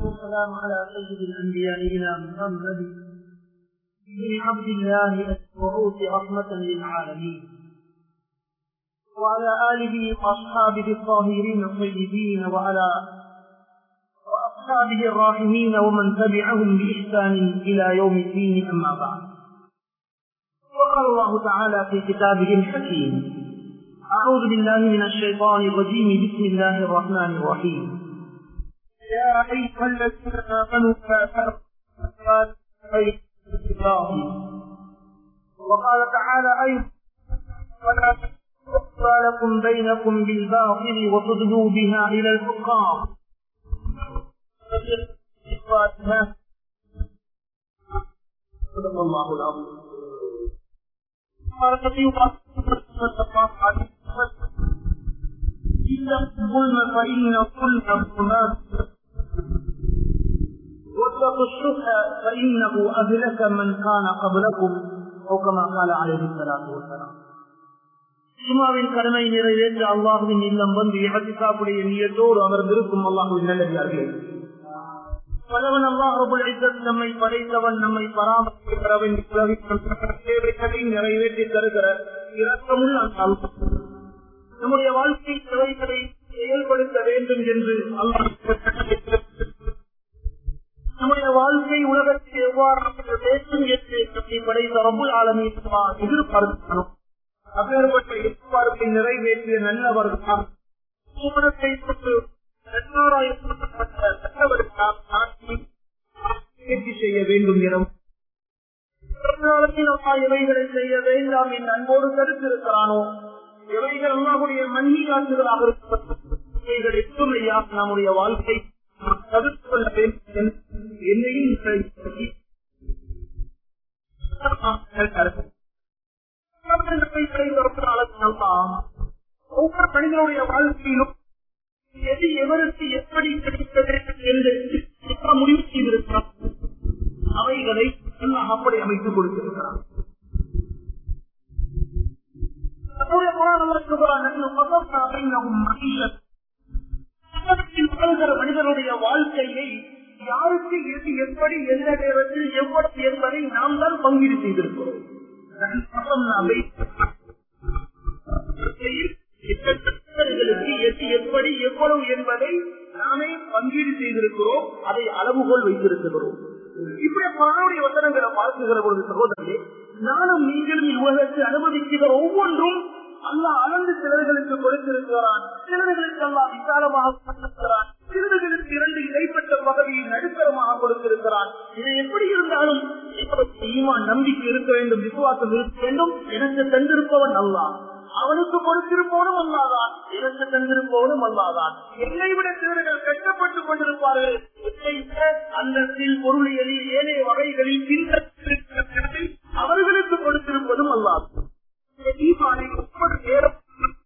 والسلام على سيد الأنبياء إلى محمد بن عبد الله المبعوث رحمة للعالمين وعلى آله وأصحابه الطاهرين الطيبين وعلى وأصحابه الراحمين ومن تبعهم بإحسان إلى يوم الدين أما بعد وقال الله تعالى في كتابه الحكيم أعوذ بالله من الشيطان الرجيم بسم الله الرحمن الرحيم يا أيها الذين آمنوا لا تأتوا وقال تعالى أيضا ولا تقطع لكم بينكم بالباطل وتدلوا بها إلى الحكام صدق الله العظيم قال إن الظلم فإن الظلم ظلمات واتقوا الشح فإنه أهلك من كان قبلكم أو كما قال عليه الصلاة والسلام சுமாவின் கடமை நிறைவேற்ற அல்லாஹுவின் இல்லம் வந்து இஹத்திசாப்புடைய நீயத்தோடு அமர்ந்திருக்கும் அல்லாஹுவின் நல்லடியார்கள் பலவன் அல்லாஹுபுல் நம்மை படைத்தவன் நம்மை பராமரிக்கிறவன் தேவைகளை நிறைவேற்றி தருகிற இரக்கமுள்ள நம்முடைய வாழ்க்கை தேவைகளை செயல்படுத்த வேண்டும் என்று அல்லாஹ் நம்முடைய வாழ்க்கை உலகத்தில் எவ்வாறு வேண்டும் என்று நம்மை படைத்த ரபுல் ஆலமி எதிர்பார்க்கணும் அப்பேற்பட்ட எதிர்பார்ப்பை நிறைவேற்றிய நல்லவர்கள் சூழத்தை கொண்டு செய்ய வேண்டும் என இவைகளை செய்ய வேண்டாம் என் அன்போடு கருத்திருக்கிறானோ இவைகள் அல்லாவுடைய மன்னி காட்டுகளாக இருப்பவைகள் எட்டுமையாக நம்முடைய வாழ்க்கை தவிர்த்து கொள்ள வேண்டும் என்னையும் ஒவ்வொரு மனிதனுடைய வாழ்க்கையிலும் எது எவருக்கு எப்படி கிடைத்தது என்று முடிவு செய்திருக்கிறார் அவைகளை அப்படி அமைத்துக் கொடுத்திருக்கிறார் மனிதனுடைய வாழ்க்கையை யாருக்கு எது எப்படி எந்த நேரத்தில் எவ்வளவு என்பதை நாம் தான் பங்கீடு செய்திருக்கிறோம் எது எப்படி எவ்வளவு என்பதை நாமே பங்கீடு செய்திருக்கிறோம் அதை அளவுகோல் வைத்திருக்கிறோம் இப்படி பலருடைய வசனங்களை பார்க்குகிற பொழுது சகோதரர்களே நானும் நீங்களும் இவ்வுலகத்தை அனுமதிக்கிற ஒவ்வொன்றும் அல்லா அளந்து சிலர்களுக்கு கொடுத்திருக்கிறான் சிலர்களுக்கு அல்லா விசாலமாக கொடுத்திருக்கிறான் சிலர்களுக்கு இரண்டு இடைப்பட்ட பகுதியில் நடுத்தரமாக கொடுத்திருக்கிறான் இது எப்படி இருந்தாலும் ஈமான் நம்பிக்கை இருக்க வேண்டும் விசுவாசம் இருக்க வேண்டும் எனக்கு தந்திருப்பவன் அல்லா அவனுக்கு கொடுத்திருப்பவனும் அல்லாதான் எனக்கு தந்திருப்பவனும் அல்லாதான் என்னை விட சிலர்கள் கஷ்டப்பட்டுக் கொண்டிருப்பார்கள் அந்தத்தில் பொருளியலில் ஏனைய வகைகளில் பின்பற்றி அவர்களுக்கு கொடுத்திருப்பதும் அல்லாது ஒவ்வொரு நேரம்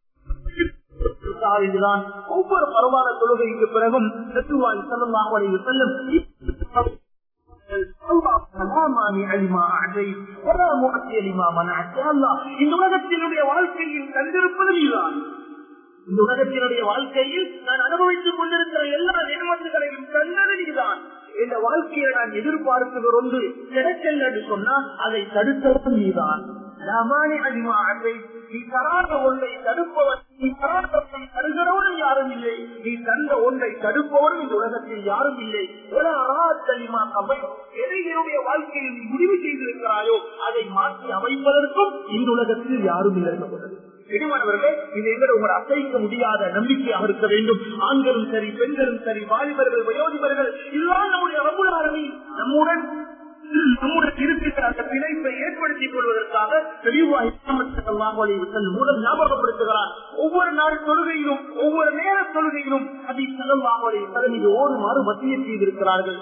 இதுதான் ஒவ்வொரு பரவான தொழுகைக்கு பிறகும் செல்லும் செல்லும் இந்த உலகத்தினுடைய வாழ்க்கையில் கண்டிருப்பது நீதான் இந்த உலகத்தினுடைய வாழ்க்கையில் நான் அனுபவித்துக் கொண்டிருக்கிற எல்லா நியமத்துகளையும் கண்டது நீதான் இந்த வாழ்க்கையை நான் எதிர்பார்க்கிற ஒன்று கிடைக்கல என்று சொன்னா அதை தடுத்தவன் நீதான் நீ தராத ஒன்றை தடுப்பவன் நீ தராதத்தை தருகிறவனும் யாரும் இல்லை நீ தந்த ஒன்றை தடுப்பவனும் இந்த உலகத்தில் யாரும் இல்லை தலிமா கவை எதை என்னுடைய வாழ்க்கையில் நீ முடிவு செய்திருக்கிறாயோ அதை மாற்றி அமைப்பதற்கும் இந்த உலகத்தில் யாரும் இல்லை பெருமானவர்களே இது எங்களை உங்களை அசைக்க முடியாத நம்பிக்கையாக இருக்க வேண்டும் ஆண்களும் சரி பெண்களும் சரி வாலிபர்கள் வயோதிபர்கள் இதுதான் நம்முடைய ரகுலாரணி நம்முடன் நம்முடைய இருக்கிற அந்த பிணைப்பை ஏற்படுத்திக் கொள்வதற்காக மூலம் ஞாபகப்படுத்துகிறார் ஒவ்வொரு நாள் தொழுகையிலும் ஒவ்வொரு நேர தொழுகையிலும் அதை செலவாமலை தலைமையை ஓடுமாறு மத்திய செய்திருக்கிறார்கள்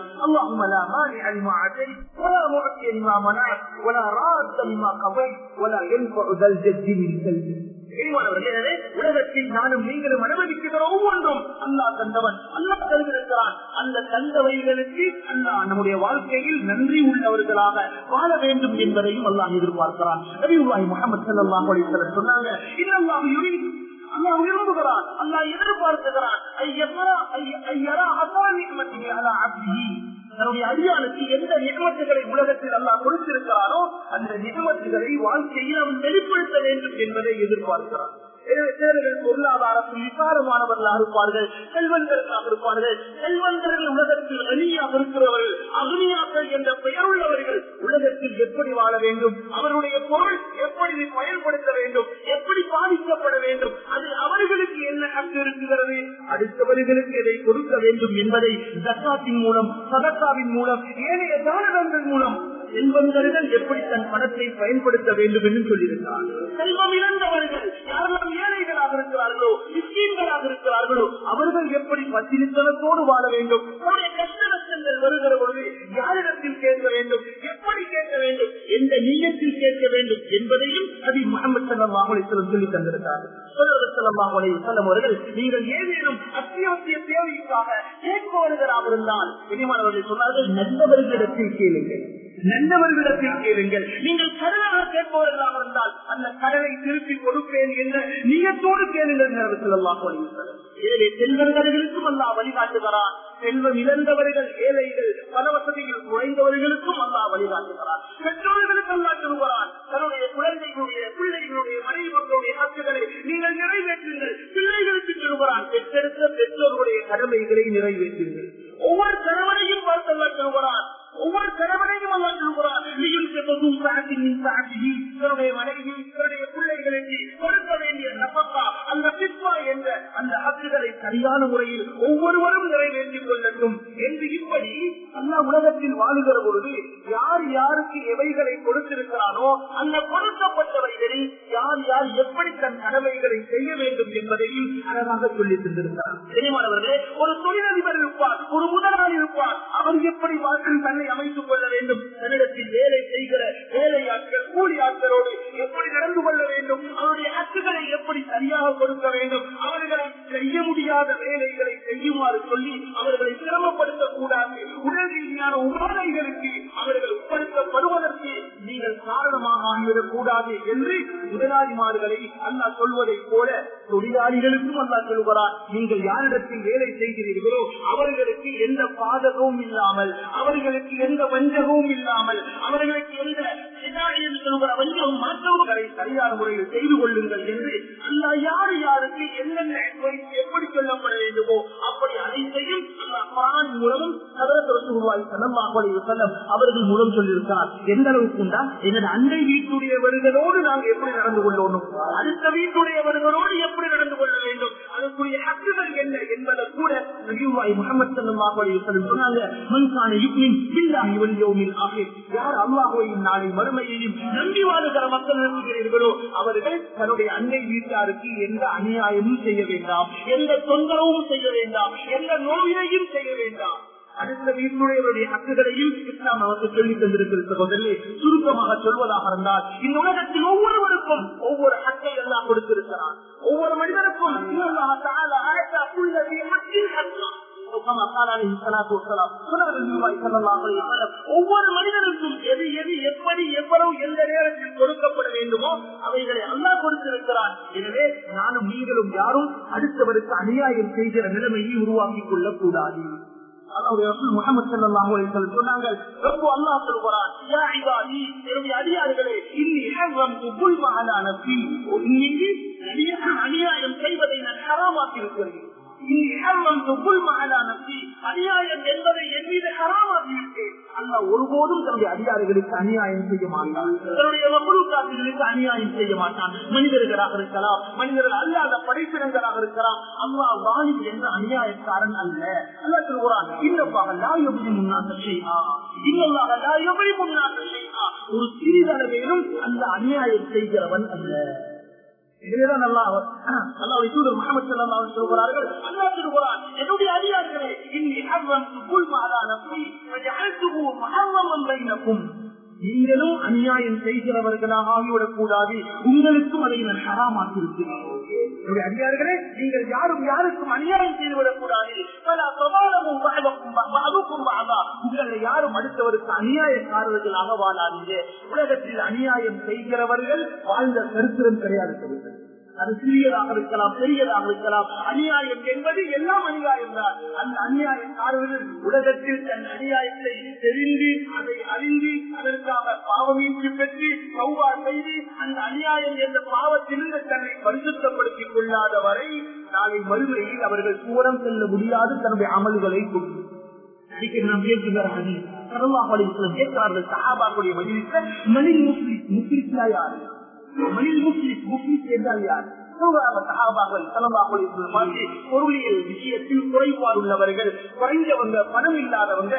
உலகத்தில் நானும் நீங்களும் அனுமதிக்கிற ஒவ்வொன்றும் அல்லா தந்தவன் அல்லா தந்திருக்கிறான் அந்த தந்தவைகளுக்கு அல்லா நம்முடைய வாழ்க்கையில் நன்றி உள்ளவர்களாக வாழ வேண்டும் என்பதையும் அல்லாஹ் எதிர்பார்க்கிறான் நபிவாய் முகமது சல்லாஹ் அலிஸ்வரர் சொன்னாங்க இல்லல்லாஹ் யுரீத் அல்லாஹ் விரும்புகிறான் அல்லாஹ் எதிர்பார்க்கிறான் ஐயரா ஐயரா அல்லாஹ் நிகமத்திலே அலா அப்தி தன்னுடைய அடியானுக்கு எந்த நிகமத்துகளை உலகத்தில் அல்லாஹ் கொடுத்திருக்கிறாரோ அந்த நிகமத்துகளை வாழ்க்கையில் அவன் வெளிப்படுத்த வேண்டும் என்பதை எதிர்பார்க்கிறான் எனவே சிலர்கள் பொருளாதாரத்தில் விசாரமானவர்களாக இருப்பார்கள் செல்வந்தர்களாக இருப்பார்கள் செல்வந்தர்கள் உலகத்தில் அணியாக இருக்கிறவர்கள் அக்னியாக்கள் என்ற பெயர் உள்ளவர்கள் உலகத்தில் எப்படி வாழ வேண்டும் அவருடைய பொருள் எப்படி பயன்படுத்த வேண்டும் எப்படி பாதிக்கப்பட வேண்டும் அது அவர்களுக்கு என்ன ஹக்கு இருக்கிறது அடுத்தவர்களுக்கு எதை கொடுக்க வேண்டும் என்பதை ஜக்காத்தின் மூலம் சதக்காவின் மூலம் ஏனைய தானதங்கள் மூலம் செல்வந்தர்கள் எப்படி தன் பணத்தை பயன்படுத்த வேண்டும் என்று சொல்லியிருக்கிறார் செல்வம் இழந்தவர்கள் யாரெல்லாம் ஏழைகளாக இருக்கிறார்களோ முஸ்லீம்களாக இருக்கிறார்களோ அவர்கள் எப்படி பத்திரித்தனத்தோடு வாழ வேண்டும் அவருடைய கஷ்ட நஷ்டங்கள் வருகிற பொழுது யாரிடத்தில் கேட்க வேண்டும் எப்படி கேட்க வேண்டும் எந்த நீயத்தில் கேட்க வேண்டும் என்பதையும் அது முகமது சல்லாஹ் அலிஸ்லம் சொல்லி தந்திருக்கிறார்கள் அவர்கள் நீங்கள் ஏதேனும் அத்தியாவசிய தேவைக்காக கேட்பவர்களாக இருந்தால் இனிமானவர்கள் சொன்னார்கள் நல்லவர்களிடத்தில் கேளுங்கள் நல்லவர்களிடத்தில் கேளுங்கள் நீங்கள் கடனாக கேட்பவர்களாக இருந்தால் அந்த கடனை திருப்பி கொடுப்பேன் என்ற நீயத்தோடு கேளுங்கள் எனவே செல்வந்தர்களுக்கும் அல்லா வழிகாட்டுகிறார் செல்வம் இழந்தவர்கள் ஏழைகள் பல வசதிகள் குறைந்தவர்களுக்கும் அல்லா வழிகாட்டுகிறார் பெற்றோர்களுக்கு அல்லா சொல்கிறார் தன்னுடைய குழந்தைகளுடைய பிள்ளைகளுடைய மனைவிகளுடைய ஹக்குகளை நீங்கள் நிறைவேற்றுங்கள் பிள்ளைகளுக்கு சொல்கிறான் பெற்றெடுத்த பெற்றோருடைய கடமைகளை நிறைவேற்றுங்கள் ஒவ்வொரு கணவனையும் பார்த்து அல்லா சொல்கிறான் ஒவ்வொரு கணவனையும் அல்லா சொல்கிறான் தன்னுடைய மனைவி தன்னுடைய பிள்ளைகளுக்கு கொடுக்க வேண்டிய நபக்கா அந்த பிஸ்வா என்ற அந்த ஹக்குகளை சரியான முறையில் ஒவ்வொருவரும் நிறைவேற்றிக் கொள்ளட்டும் என்று இப்படி அல்லா உலகத்தில் வாழுகிற பொழுது யார் யாருக்கு எவைகளை கொடுத்திருக்கிறானோ அந்த கொடுக்கப்பட்டவைகளை யார் யார் எப்படி தன் கடமைகளை செய்ய வேண்டும் என்பதையும் அழகாக சொல்லி தந்திருக்கிறார் தெரியுமானவர்களே ஒரு தொழிலதிபர் இருப்பார் ஒரு முதலாளி இருப்பார் அவர் எப்படி வாழ்க்கையில் தன்னை அமைத்துக் கொள்ள வேண்டும் தன்னிடத்தில் வேலை செய்கிற வேலையாட்கள் கூலி ஆட்களோடு எப்படி நடந்து கொள்ள வேண்டும் அவருடைய ஹக்குகளை எப்படி சரியாக கொடுக்க வேண்டும் அவர்களை செய்ய முடியாத வேலைகளை செய்யுமாறு சொல்லி அவர்களை சிரமப்படுத்தக் கூடாது உடல் ரீதியான உபாதைகளுக்கு அவர்கள் உட்படுத்தப்படுவதற்கு நீங்கள் காரணமாக ஆகிவிடக் கூடாது என்று முதலாளிமார்களை அல்லா சொல்வதைப் போல தொழிலாளிகளுக்கும் அல்லா சொல்கிறார் நீங்கள் யாரிடத்தில் வேலை செய்கிறீர்களோ அவர்களுக்கு எந்த பாதகமும் இல்லாமல் அவர்களுக்கு எந்த வஞ்சகமும் இல்லாமல் அவர்களுக்கு எந்த சொல்கிற வஞ்சகம் மாற்றவர்களை சரியான முறையில் செய்து கொள்ளுங்கள் என்று அல்லா யாரு யாருக்கு என்னென்ன எப்படி சொல்லப்பட வேண்டுமோ அப்படி அனைத்தையும் குரான் மூலமும் அவர்கள் மூலம் சொல்லியிருக்கிறார் எந்த அளவுக்கு உண்டா என்னோட அண்டை வீட்டுடையவர்களோடு நாங்கள் எப்படி நடந்து கொள்ளணும் அடுத்த வீட்டுடையவர்களோடு எப்படி நடந்து கொள்ள வேண்டும் அதற்குரிய ஹக்குகள் என்ன என்பதை கூட நபிவாய் முகமது சல்லாஹ் அலைவசலம் சொன்னாங்க மன்கான யுக்மின் பில்லாஹி வல்யோமில் ஆகிய யார் அல்லாஹோயின் நாளை மறுமையையும் நம்பி வாழுகிற மக்கள் இருக்கிறீர்களோ அவர்கள் தன்னுடைய அன்னை வீட்டாருக்கு எந்த அநியாயமும் செய்ய வேண்டாம் எந்த தொந்தரவும் செய்ய வேண்டாம் எந்த நோயினையும் செய்ய வேண்டாம் அடுத்த வீட்டுடையவருடைய ஹக்குகளையும் இஸ்லாம் நமக்கு சொல்லி தந்திருக்கிறது சகோதரே சுருக்கமாக சொல்வதாக இருந்தால் இந்த உலகத்தில் ஒவ்வொருவருக்கும் ஒவ்வொரு ஹக்கை எல்லாம் கொடுத்திருக்கிறான் ஒவ்வொரு மனிதனுக்கும் ஒவ்வொரு மனிதனுக்கும் எது எது எப்படி எவ்வளவு எந்த நேரத்தில் கொடுக்கப்பட வேண்டுமோ அவைகளை அல்லா கொடுத்திருக்கிறான் எனவே நானும் நீங்களும் யாரும் அடுத்தவருக்கு அநியாயம் செய்கிற நிலைமையை உருவாக்கிக் கொள்ளக் கூடாது அநியாயம் செய்வதை நான் ஹராமாக்கி இருக்கிறேன் அநியாயம் என்பதை என் மீது ஹராமாக்கிவிட்டேன் அல்ல ஒருபோதும் தன்னுடைய அதிகாரிகளுக்கு அநியாயம் செய்ய மாட்டான் தன்னுடைய மகுழுக்காசிகளுக்கு அநியாயம் செய்ய மாட்டான் மனிதர்களாக இருக்கலாம் மனிதர்கள் அல்லாத படைப்பினங்களாக இருக்கலாம் அல்லா வாணி என்ற அநியாயக்காரன் அல்ல அல்ல சொல்கிறான் இல்லப்பாக லா எப்படி முன்னாக செய்யா இல்லல்லாக லா எப்படி முன்னாக செய்யா ஒரு சிறிதளவேனும் அந்த அநியாயம் செய்கிறவன் அல்ல என்னுடைய அதிகாரிகளே இன்னி நீங்களும் அநியாயம் செய்கிறவர்களாக ஆகிவிடக் கூடாது உங்களுக்கும் அதை நான் ஹராமாக்கியிருக்கிறேன் அதிகாரிகளே நீங்கள் யாரும் யாருக்கும் அநியாயம் செய்துவிடக் கூடாது உங்களை யாரும் அடுத்தவருக்கு அநியாயக்காரர்களாக வாழாதீங்க உலகத்தில் அநியாயம் செய்கிறவர்கள் வாழ்ந்த சரித்திரம் கிடையாது அது சிறியதாக இருக்கலாம் பெரியதாக இருக்கலாம் அநியாயம் என்பது எல்லாம் அநியாயம் தான் அந்த அநியாயக்காரர்கள் உலகத்தில் தன் அநியாயத்தை தெரிந்து அதை அறிந்து அதற்காக பாவமீட்சி பெற்று சௌவா செய்து அந்த அநியாயம் என்ற பாவத்திலிருந்து தன்னை பரிசுத்தப்படுத்திக் கொள்ளாத வரை நாளை மறுமையில் அவர்கள் சூரம் செல்ல முடியாது தன்னுடைய அமல்களை கொண்டு அடிக்கடி நாம் பேசுகிறார்கள் கேட்கிறார்கள் சஹாபாக்குடைய மனித மனித முஸ்லிம் முஸ்லிம்னா யாரு மனித முஸ்லிம் முஸ்லிம் என்றால் யார் பொருளியல் விஷயத்தில் குறைபாடு உள்ளவர்கள் குறைஞ்சவங்க பணம் இல்லாதவங்க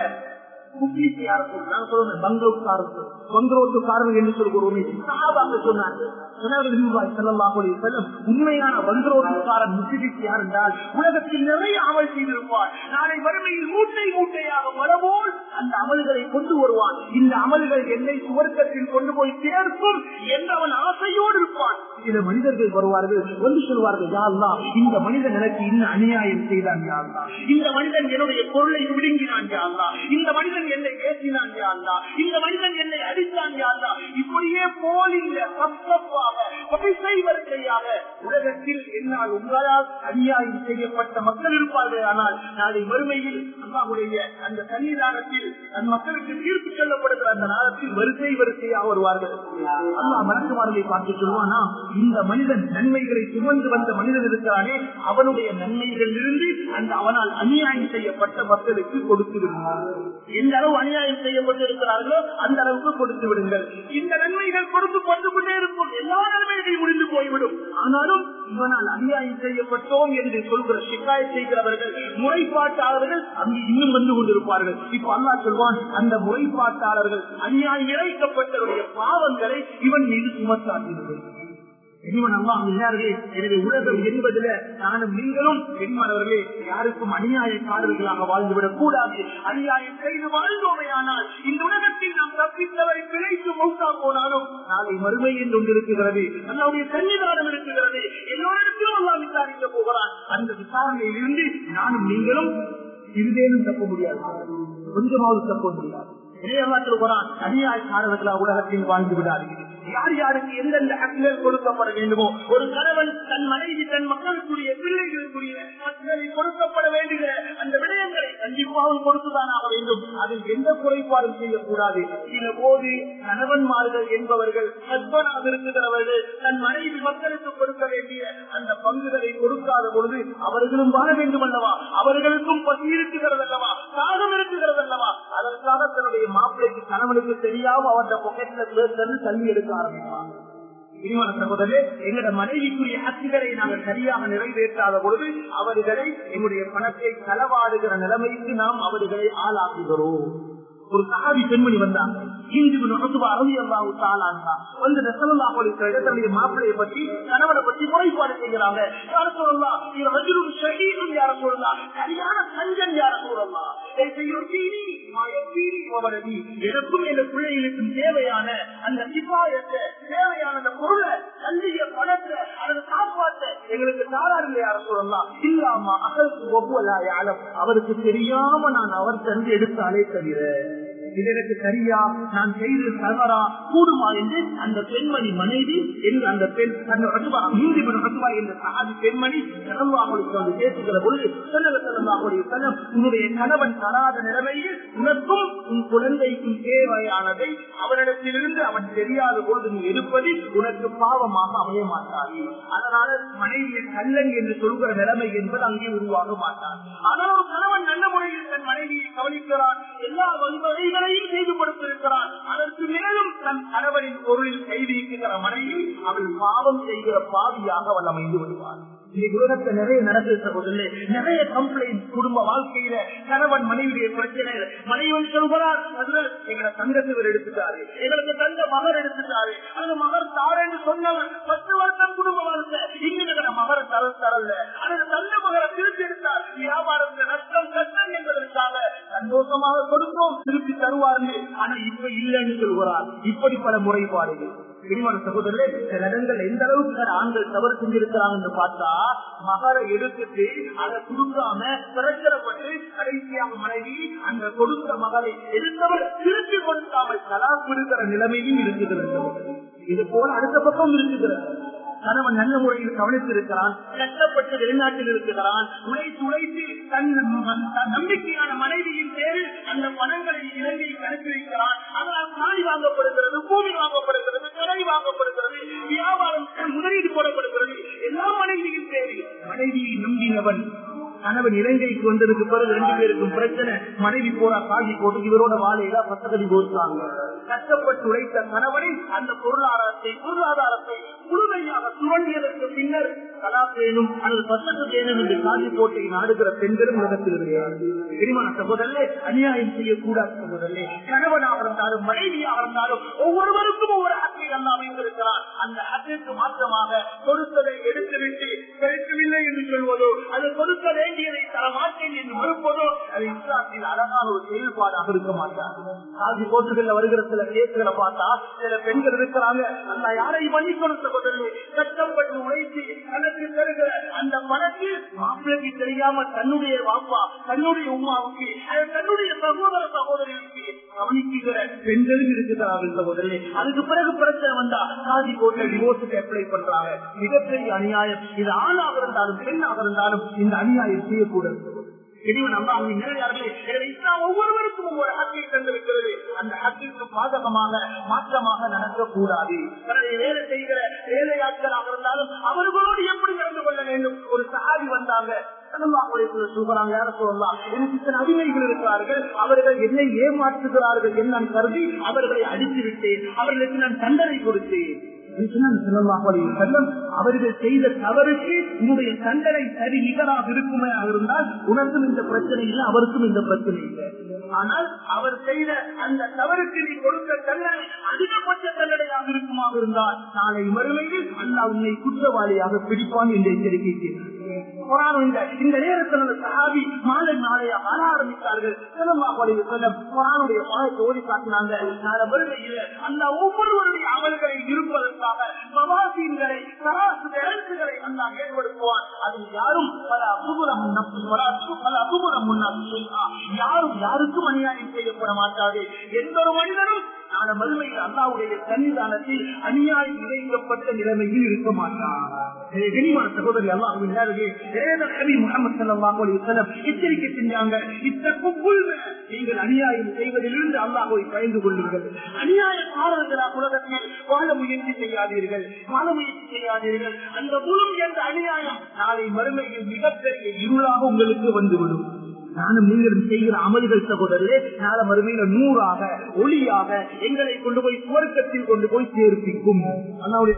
உண்மையான வந்தரோட்டுக்காரன் முஸ்லிம் யார் என்றால் உலகத்தில் நிறைய அமல் செய்திருப்பார் நாளை வறுமையில் மூட்டை மூட்டையாக மரபோல் அந்த அமல்களை கொண்டு வருவான் இந்த அமல்கள் என்னை சுவர்க்கத்தில் கொண்டு போய் சேர்க்கும் என்று அவன் ஆசையோடு இருப்பான் சில மனிதர்கள் வருவார்கள் வந்து சொல்வார்கள் யாழ்லா இந்த மனிதன் எனக்கு இன்னும் அநியாயம் செய்தான் யாழ்லா இந்த மனிதன் என்னுடைய பொருளை பிடுங்கினான் யாழ்லா இந்த மனிதன் என்னை ஏற்றினான் யாழ்லா இந்த மனிதன் என்னை அடித்தான் யாழ்லா இப்படியே போலிங்க சப்தப்பாக வரிசை வரிசையாக உலகத்தில் என்னால் உங்களால் அநியாயம் செய்யப்பட்ட மக்கள் இருப்பார்கள் ஆனால் நாளை மறுமையில் அம்மாவுடைய அந்த சன்னிதானத்தில் அந்த மக்களுக்கு தீர்ப்பு சொல்லப்படுகிற அந்த நாளத்தில் வரிசை வரிசையாக வருவார்கள் அம்மா மலக்குமாரலை பார்த்து சொல்லுவானா இந்த மனிதன் நன்மைகளை சுமந்து வந்த மனிதன் இருக்கிறானே அவனுடைய நன்மைகளில் இருந்து அந்த அவனால் அநியாயம் செய்யப்பட்ட மக்களுக்கு கொடுத்து விடுங்கள் எந்த அளவு அநியாயம் செய்யப்பட்டிருக்கிறார்களோ அந்த அளவுக்கு கொடுத்து விடுங்கள் இந்த நன்மைகள் கொடுத்து கொண்டு கொண்டே இருக்கும் எல்லா நன்மைகளையும் முடிந்து போய்விடும் ஆனாலும் இவனால் அநியாயம் செய்யப்பட்டோம் என்று சொல்கிற சிக்காய செய்கிறவர்கள் முறைப்பாட்டாளர்கள் அங்கு இன்னும் வந்து கொண்டிருப்பார்கள் இப்ப அல்லா சொல்வான் அந்த முறைப்பாட்டாளர்கள் அநியாயம் இறைக்கப்பட்டவருடைய பாவங்களை இவன் மீது சுமத்தாட்டினார்கள் எனவே உலகம் என்பதில் நானும் நீங்களும் பெண்மானவர்களே யாருக்கும் அநியாயக்காரர்களாக வாழ்ந்துவிடக் கூடாது அநியாயம் செய்து வாழ்ந்தோமே ஆனால் இந்த உலகத்தில் நாம் தப்பித்தவரை பிழைத்து மௌத்தா போனாலும் நாளை மறுமை என்று ஒன்று இருக்கிறது நம்முடைய சன்னிதானம் இருக்கிறது எல்லோரிடத்திலும் எல்லாம் விசாரிக்க போகிறான் அந்த விசாரணையில் இருந்து நானும் நீங்களும் இருதேனும் தப்ப முடியாது கொஞ்சமாவது தப்ப முடியாது அநியாயக்காரர்களா உலகத்தில் வாழ்ந்து விடாதீர்கள் யார் யாருக்கு எந்தெந்த ஹக்குகள் கொடுக்கப்பட வேண்டுமோ ஒரு கணவன் தன் மனைவி தன் மக்களுக்குரிய பிள்ளைகளுக்குரிய ஹக்குகளை கொடுக்கப்பட வேண்டுகிற அந்த விடயங்களை கண்டிப்பாக கொடுத்துதான் ஆக வேண்டும் அதில் எந்த குறைபாடும் செய்யக்கூடாது சில போது கணவன்மார்கள் என்பவர்கள் ஹஸ்பனாக இருக்கிறவர்கள் தன் மனைவி மக்களுக்கு கொடுக்க வேண்டிய அந்த பங்குகளை கொடுக்காத பொழுது அவர்களும் வாழ வேண்டும் அல்லவா அவர்களுக்கும் பசி இருக்குகிறது அல்லவா தாகம் இருக்குகிறது அல்லவா அதற்காக தன்னுடைய மாப்பிள்ளைக்கு கணவனுக்கு தெரியாம அவருடைய பொக்கெட்ல சேர்த்து தள்ளி எடுக்க ஆரம்பிப்பாங்க இனிவன சகோதரே எங்களோட மனைவிக்குரிய ஹக்குகளை நாங்கள் சரியாக நிறைவேற்றாத பொழுது அவர்களை எங்களுடைய பணத்தை களவாடுகிற நிலைமைக்கு நாம் அவர்களை ஆளாக்குகிறோம் ஒரு சகாவி பெண்மணி வந்தாங்க இந்து அறுதி அல்லாஹு தாளாங்க வந்து நெசவல்லா தன்னுடைய மாப்பிளையை பற்றி கணவனை பற்றி முறைப்பாடு செய்கிறாங்க யார சொல்லலாம் இது ரஜிலும் ஷஹீதும் யார சொல்லலாம் சரியான சஞ்சன் யார சொல்லலாம் எனக்கும் எந்த பிள்ளைகளுக்கும் தேவையான அந்த சிப்பாயத்தை தேவையான அந்த பொருளை கல்விய பணத்தை அதை காப்பாற்ற எங்களுக்கு தாராளம் யார சொல்லலாம் இல்லாம அகலுக்கு ஒவ்வொரு அவருக்கு தெரியாம நான் அவர் தந்து எடுத்தாலே தவிர இது எனக்கு சரியா நான் செய்தது தவறா கூடுமா என்று அந்த பெண்மணி மனைவி என்று அந்த பெண் அந்த ரசுவா ஹிந்தி ரசுவா என்ற சாதி பெண்மணி அவளுக்கு வந்து பேசுகிற பொழுது செல்லவர்களுடைய செல்லம் உன்னுடைய கணவன் தராத நிலைமையில் உனக்கும் உன் குழந்தைக்கும் தேவையானதை அவனிடத்திலிருந்து அவன் தெரியாத பொழுது நீ எடுப்பது உனக்கு பாவமாக அமைய மாட்டாது அதனால மனைவியின் கல்லன் என்று சொல்கிற நிலைமை என்பது அங்கே உருவாக மாட்டார் ஆனால் ஒரு கணவன் நல்ல முறையில் தன் மனைவியை கவனிக்கிறான் எல்லா வழிவகைகளையும் செய்து கொடுத்திருக்கிறான் அதற்கு மேலும் தன் கணவனின் பொருளில் கை வைக்கிற மனைவி அவள் பாவம் செய்கிற பாவியாக அவள் அமைந்து விடுவார் உலகத்தை நிறைய நடந்திருக்கிறது நிறைய கம்ப்ளைண்ட் குடும்ப வாழ்க்கையில கணவன் மனைவியுடைய பிரச்சனை மனைவன் சொல்கிறார் எங்களை தங்கத்தில் எடுத்துட்டாரு எங்களுக்கு தங்க மகர் எடுத்துட்டாரு அந்த மகர் தாரேன்னு சொன்னவன் பத்து வருஷம் குடும்ப வாழ்க்கை இங்க மகர தர தரல அந்த தங்க மகரை திருப்பி எடுத்தார் வியாபாரத்தில் நஷ்டம் கஷ்டம் என்பதற்காக சந்தோஷமாக கொடுத்தோம் திருப்பி தருவார்கள் ஆனா இப்ப இல்லைன்னு சொல்கிறார் இப்படி பல முறைப்பாடுகள் பிரிவான சகோதரர்களே சில இடங்கள் எந்த அளவுக்கு ஆண்கள் தவறு செஞ்சிருக்கிறாங்க என்று பார்த்தா மகரை எடுத்துட்டு அதை கொடுக்காம பிரச்சனைப்பட்டு கடைசியாக மனைவி அந்த கொடுத்த மகளை எடுத்தவர் திருப்பி கொடுக்காமல் கலாப்பு இருக்கிற நிலைமையும் இருக்குகிறது இது போல அடுத்த பக்கம் இருக்குகிறது கணவன் நல்ல முறையில் கவனித்திருக்கிறான் கஷ்டப்பட்டு வெளிநாட்டில் இருக்கிறான் உழைத்து உழைத்து தன் தன் நம்பிக்கையான மனைவியின் பேரில் அந்த பணங்களை இலங்கையில் அனுப்பி வைக்கிறான் அதனால் காணி வாங்கப்படுகிறது பூமி வாங்கப்படுகிறது கடை வாங்கப்படுகிறது வியாபாரம் முதலீடு போடப்படுகிறது எல்லா மனைவியின் பேரில் மனைவியை நம்பினவன் கணவன் இலங்கைக்கு வந்ததுக்கு பிறகு ரெண்டு பேருக்கும் பிரச்சனை மனைவி போறா காகி போட்டு இவரோட வாழையில பத்தகதி போட்டாங்க கஷ்டப்பட்டு உழைத்த கணவனை அந்த பொருளாதாரத்தை பொருளாதாரத்தை முழுமையாக சுரண்டியதற்கு பின்னர் கலாசேனும் அல்லது பத்தகத்தேனும் என்று காதி போட்டை நாடுகிற பெண்களும் உலகத்தில் இருக்கிறார்கள் திருமண சகோதரே அநியாயம் செய்யக்கூடாது சகோதரே கணவனாக இருந்தாலும் மனைவியாக இருந்தாலும் ஒவ்வொருவருக்கும் ஒவ்வொரு ஹக்கை அல்ல அமைந்திருக்கிறார் அந்த ஹக்கிற்கு மாற்றமாக கொடுத்ததை எடுத்துவிட்டு கிடைக்கவில்லை என்று சொல்வதோ அது கொடுக்க வேண்டியதை தர மாட்டேன் என்று மறுப்பதோ அது இஸ்லாத்தில் அழகான ஒரு செயல்பாடாக இருக்க மாட்டார் காதி கோட்டுகள்ல வருகிற சில கேசுகளை பார்த்தா சில பெண்கள் இருக்கிறாங்க அந்த யாரையும் மன்னிக்கணும் சகோதரர்களே கஷ்டப்பட்டு உழைத்து தனக்கு தருகிற அந்த பணத்தில் மாப்பிளைக்கு தெரியாம தன்னுடைய வாப்பா தன்னுடைய உமாவுக்கு அது தன்னுடைய சகோதர சகோதரிகளுக்கு கவனிக்குகிற பெண்களும் இருக்கிறார்கள் சகோதரர்களே அதுக்கு பிறகு பிரச்சனை வந்தா காதி கோட்டை டிவோர்ஸுக்கு அப்ளை பண்றாங்க மிகப்பெரிய அநியாயம் இது ஆணாக இருந்தாலும் பெண்ணாக இருந்தாலும் இந்த அநியாயம் செய்யக்கூடாது இறைவன் அல்லாஹின் நேரடியார்களே, எனவே இஸ்லாம் ஒவ்வொருவருக்கும் ஒவ்வொரு ஹக்கை தந்திருக்கிறது அந்த ஹக்கிற்கு பாதகமாக மாற்றமாக நடக்கக்கூடாது தன்னுடைய வேலை செய்கிற வேலையாட்களாக இருந்தாலும் அவர்களோடு எப்படி நடந்து கொள்ள வேண்டும் ஒரு சகாதி வந்தாங்க சூப்பராங்க யார சொல்லலாம் எனக்கு இத்தனை அடிமைகள் இருக்கிறார்கள் அவர்கள் என்னை ஏமாற்றுகிறார்கள் என்று நான் கருதி அவர்களை அடித்து விட்டேன் அவர்களுக்கு நான் தண்டனை கொடுத்தேன் அவர்கள் செய்த தவறுக்கு உன்னுடைய தண்டனை சரி நிகராக இருக்குமே இருந்தால் உனக்கும் இந்த பிரச்சனை இல்லை அவருக்கும் இந்த பிரச்சனை இல்லை ஆனால் அவர் செய்த அந்த தவறுக்கு நீ கொடுத்த தண்டனை அதிகபட்ச தண்டனையாக இருக்குமாக இருந்தால் நாளை மறுமையில் அல்லா உன்னை குற்றவாளியாக பிடிப்பான் என்று எச்சரிக்கை செய்தார் இந்த நேரத்தில் அந்த சஹாபி மாலை நாளைய வர ஆரம்பித்தார்கள் குரானுடைய பாடத்தை ஓடி காட்டினாங்க நாளை வருகையில அந்த ஒவ்வொருவருடைய அமல்களை இருப்பதற்காக மவாசீன்களை சராசு எழுத்துக்களை அல்லா ஏற்படுத்துவான் அது யாரும் பல அபுபுரம் பல அபுபுரம் யாரும் யாருக்கும் அநியாயம் செய்யப்பட மாட்டாது எந்த ஒரு மனிதனும் நாள மறுமையில் அல்லாவுடைய சன்னிதானத்தில் அநியாயம் இணைக்கப்பட்ட நிலைமையில் இருக்க மாட்டார் கனிமான சகோதரி அல்லாஹுவின் எச்சரிக்கை செஞ்சாங்க இத்தகுள் நீங்கள் அநியாயம் செய்வதிலிருந்து அல்லாஹுவை பயந்து கொள்ளுங்கள் அநியாயக்காரர்களாக உலகத்தில் வாழ முயற்சி செய்யாதீர்கள் வாழ முயற்சி செய்யாதீர்கள் அந்த குழும் என்ற அநியாயம் நாளை மறுமையில் மிகப்பெரிய இருளாக உங்களுக்கு வந்துவிடும் நானும் நீங்களும் செய்கிற அமல்கள் சகோதரே நாள மறுமையில நூறாக ஒளியாக எங்களை கொண்டு போய் சுவர்க்கத்தில் கொண்டு போய் சேர்ப்பிக்கும் அல்லாவுடைய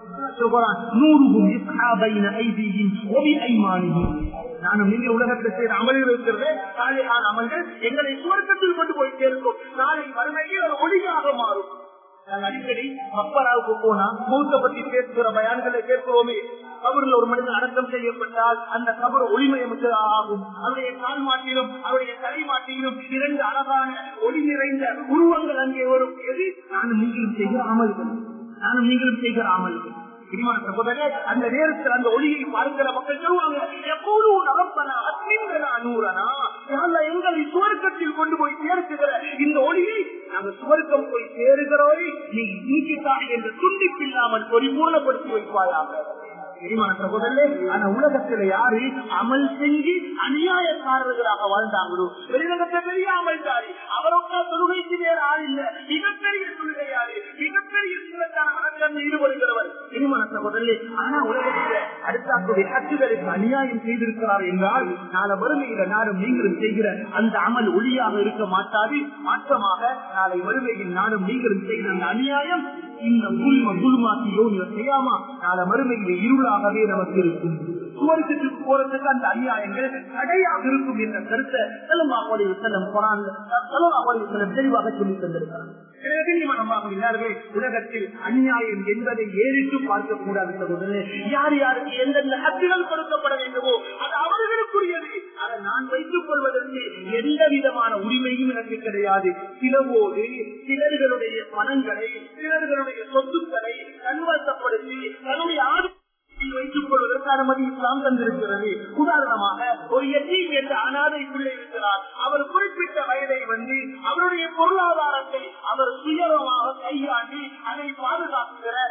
நானும் நீங்க உலகத்தில் செய்த அமல்கள் இருக்கிறது சாலையான அமல்கள் எங்களை சுவர்க்கத்தில் கொண்டு போய் சேர்க்கும் நாளை மறுமையில் ஒரு ஒளியாக மாறும் நாங்கள் அடிக்கடி மப்பராவுக்கு போனா மூத்த பத்தி பேசுகிற பயான்களை கேட்கிறோமே கபரில் ஒரு மனிதன் அடக்கம் செய்யப்பட்டால் அந்த கபர் ஒளிமயமிட்டு ஆகும் அவருடைய கால் மாட்டிலும் அவருடைய தலை மாட்டிலும் இரண்டு அழகான ஒளி நிறைந்த உருவங்கள் அங்கே வரும் எது நானும் நீங்களும் செய்கிற அமல்கள் நானும் நீங்களும் செய்கிற அமல்கள் பிரிவான சகோதரே அந்த நேரத்தில் அந்த ஒளியை பார்க்கிற மக்கள் சொல்லுவாங்க எப்போதும் நலப்பனா அத்திங்களா நூறனா எங்களை சுவர்க்கத்தில் கொண்டு போய் சேர்க்குகிற இந்த ஒளியை நாங்கள் சுவர்க்கம் போய் சேருகிறோரை நீ நீக்கித்தாய் என்று துண்டிப்பில்லாமல் பரிபூர்ணப்படுத்தி வைப்பாயாக தெரியுமான சகோதரே ஆனா உலகத்துல யாரு அமல் செஞ்சு அநியாயக்காரர்களாக வாழ்ந்தாங்களோ வெளிநகத்தை பெரிய அமல்தாரி அவரோட தொழுகைக்கு வேற ஆள் இல்ல மிகப்பெரிய தொழுகையாரு மிகப்பெரிய சூழலுக்கான வழக்கத்தில் ஈடுபடுகிறவர் தெரியுமான சகோதரே ஆனா உலகத்துல அடுத்தாக்குடைய கட்சிகளுக்கு அநியாயம் செய்திருக்கிறார் என்றால் நாளை வறுமையில நானும் நீங்களும் செய்கிற அந்த அமல் ஒளியாக இருக்க மாட்டாது மாற்றமாக நாளை வறுமையில் நானும் நீங்களும் செய்கிற அந்த அநியாயம் இந்த குல்ம குல்மாக்கி யோனிய செய்யாமா நாளை மறுமையில இருளாகவே நமக்கு இருக்கும் சுவர்க்கத்துக்கு போறதுக்கு அந்த அநியாயங்கள் தடையாக இருக்கும் என்ற கருத்தை செல்லுமாவோடைய செல்லம் குரான் செல்லுமாவோடைய செல்லம் தெளிவாக சொல்லி தந்திருக்கிறார் உலகத்தில் அநியாயம் என்பதை ஏறிட்டு பார்க்க கூடாது சகோதரே யார் யாருக்கு எந்தெந்த ஹக்குகள் கொடுக்கப்பட வேண்டுமோ அது அவர்களுக்குரியது அதை நான் வைத்துக் கொள்வதற்கு எந்த விதமான உரிமையும் எனக்கு கிடையாது சிலவோடு சிலர்களுடைய பணங்களை சிலர்களுடைய சொத்துக்களை கண்வசப்படுத்தி தன்னுடைய ஆடு வைத்துக் கொள்வதற்கு அனுமதி இஸ்லாம் தந்திருக்கிறது உதாரணமாக ஒரு எத்தீம் என்ற அனாதை பிள்ளை இருக்கிறார் அவர் குறிப்பிட்ட வயதை வந்து அவருடைய பொருளாதாரத்தை அவர் சுயமாக கையாண்டி அதை பாதுகாக்கிற அதன்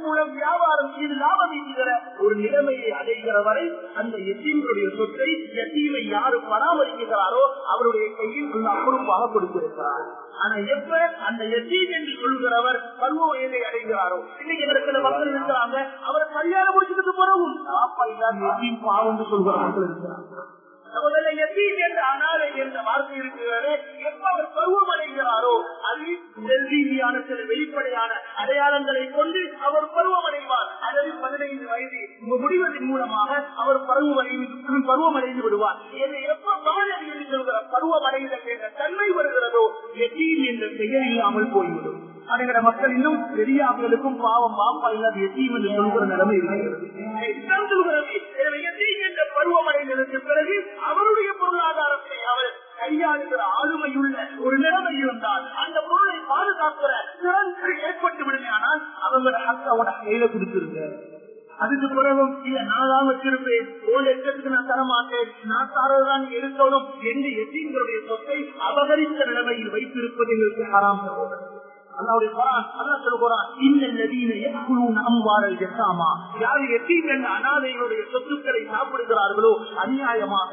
மூலம் வியாபாரம் செய்து லாபம் ஈட்டுகிற ஒரு நிலைமையை அடைகிற வரை அந்த எத்தீம்களுடைய சொத்தை எத்தீமை யாரு பராமரிக்கிறாரோ அவருடைய கையில் உள்ள பொறுப்பாக கொடுத்திருக்கிறார் ஆனா எப்ப அந்த எத்தீம் என்று சொல்கிறவர் பருவ வயதை அடைகிறாரோ இன்னைக்கு இருக்கிற மக்கள் இருக்கிறாங்க அவரை கல்யாணம் முடிச்சுட்டு போறவும் பாப்பா இல்லாத எத்தீம் பாவம் சொல்கிற மக்கள் இருக்கிறாங்க முதல்ல எத்தீம் என்ற அனாதை என்ற வார்த்தை இருக்கிறது எப்ப அவர் பருவம் அடைகிறாரோ அது ரீதியான சில வெளிப்படையான அடையாளங்களை கொண்டு அவர் பருவமடைவார் அல்லது பதினைந்து வயது முடிவதன் மூலமாக அவர் பருவமடைந்து பருவமடைந்து விடுவார் என்னை எப்ப பாடல் என்று சொல்கிற பருவமடைதல் என்ற தன்மை வருகிறதோ எத்தீம் என்ற பெயர் இல்லாமல் போய்விடும் அடைகிற மக்கள் இன்னும் பெரியாக்களுக்கும் பாவம் பாப்பா இல்லாத எத்தீம் என்று சொல்கிற நிலைமை இருக்கிறது சொல்கிறது எனவே எத்தீம் என்ற பருவமடைந்ததற்கு பிறகு அவருடைய பொருளாதாரத்தை அவர் கையாளுகிற ஆளுமையுள்ள ஒரு நிலைமை இருந்தால் அந்த பொருளை பாதுகாக்கிற திறன்கள் ஏற்பட்டு விடுமையானால் அவங்களோட ஹக்காவோட கையில கொடுத்துருங்க அதுக்கு பிறகும் இல்ல நான் தான் வச்சிருப்பேன் ஒரு லட்சத்துக்கு நான் தரமாட்டேன் நான் தாரதான் இருக்கணும் என்று எத்தீங்களுடைய சொத்தை அபகரித்த நிலைமையில் வைத்திருப்பது எங்களுக்கு ஹராம் சகோதரர் அல்லாவுடைய குரான் அல்லா சொல்லுகிறான் இந்த நதியில எக்குழுன் அம்பாரல் எட்டாமா யாரு எத்தீம் என்ற அனாதைகளுடைய சொத்துக்களை சாப்பிடுகிறார்களோ அநியாயமாக